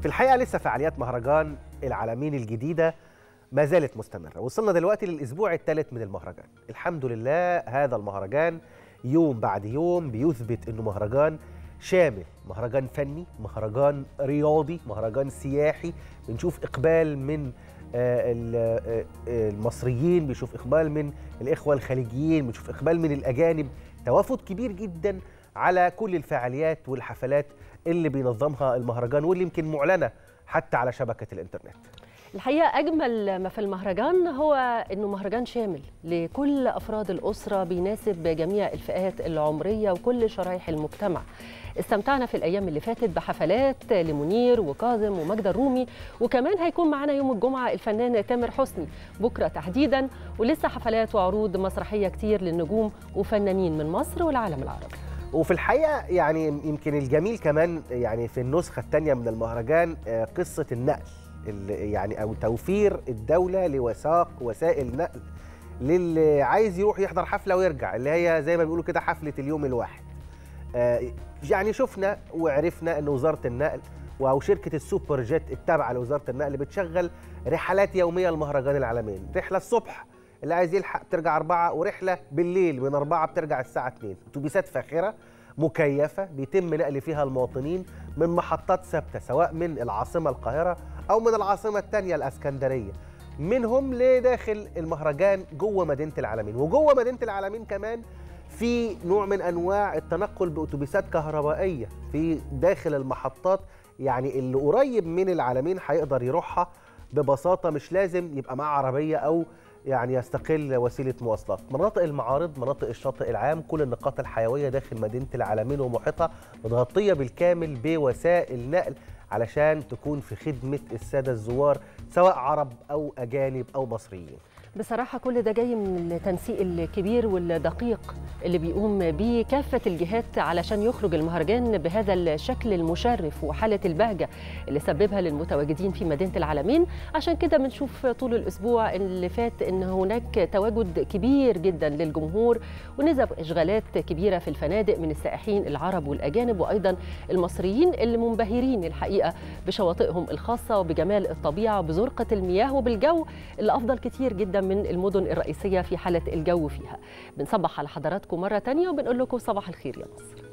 في الحقيقه لسه فعاليات مهرجان العالمين الجديده ما زالت مستمره وصلنا دلوقتي للاسبوع الثالث من المهرجان الحمد لله هذا المهرجان يوم بعد يوم بيثبت انه مهرجان شامل مهرجان فني مهرجان رياضي مهرجان سياحي بنشوف اقبال من آه، ال- آه، آه، المصريين بنشوف اقبال من الاخوه الخليجيين بنشوف اقبال من الاجانب توافد كبير جدا على كل الفعاليات والحفلات اللي بينظمها المهرجان واللي يمكن معلنه حتى على شبكه الانترنت الحقيقة أجمل ما في المهرجان هو أنه مهرجان شامل لكل أفراد الأسرة بيناسب جميع الفئات العمرية وكل شرائح المجتمع استمتعنا في الأيام اللي فاتت بحفلات لمنير وكاظم ومجدة الرومي وكمان هيكون معنا يوم الجمعة الفنان تامر حسني بكرة تحديدا ولسه حفلات وعروض مسرحية كتير للنجوم وفنانين من مصر والعالم العربي وفي الحقيقه يعني يمكن الجميل كمان يعني في النسخه الثانيه من المهرجان آه، قصه النقل اللي يعني او توفير الدوله لوثائق وسائل نقل للي عايز يروح يحضر حفله ويرجع اللي هي زي ما بيقولوا كده حفله اليوم الواحد آه، يعني شفنا وعرفنا ان وزاره النقل او شركه السوبر جيت التابعه لوزاره النقل بتشغل رحلات يوميه لمهرجان العالمين رحله الصبح اللي عايز يلحق بترجع أربعة ورحلة بالليل من أربعة بترجع الساعة 2 أتوبيسات فاخرة مكيفة بيتم نقل فيها المواطنين من محطات ثابتة سواء من العاصمة القاهرة أو من العاصمة الثانية الأسكندرية منهم لداخل المهرجان جوه مدينة العالمين وجوه مدينة العالمين كمان في نوع من أنواع التنقل بأتوبيسات كهربائية في داخل المحطات يعني اللي قريب من العالمين هيقدر يروحها ببساطة مش لازم يبقى معاه عربية أو يعني يستقل وسيله مواصلات مناطق المعارض مناطق الشاطئ العام كل النقاط الحيويه داخل مدينه العالمين ومحيطها متغطيه بالكامل بوسائل نقل علشان تكون في خدمه الساده الزوار سواء عرب او اجانب او مصريين بصراحة كل ده جاي من التنسيق الكبير والدقيق اللي بيقوم بيه كافة الجهات علشان يخرج المهرجان بهذا الشكل المشرف وحالة البهجة اللي سببها للمتواجدين في مدينة العالمين عشان كده بنشوف طول الأسبوع اللي فات إن هناك تواجد كبير جدا للجمهور ونسب إشغالات كبيرة في الفنادق من السائحين العرب والأجانب وأيضا المصريين اللي منبهرين الحقيقة بشواطئهم الخاصة وبجمال الطبيعة وبزرقة المياه وبالجو اللي أفضل كتير جدا من المدن الرئيسية في حالة الجو فيها بنصبح على حضراتكم مرة تانية وبنقول لكم صباح الخير يا مصر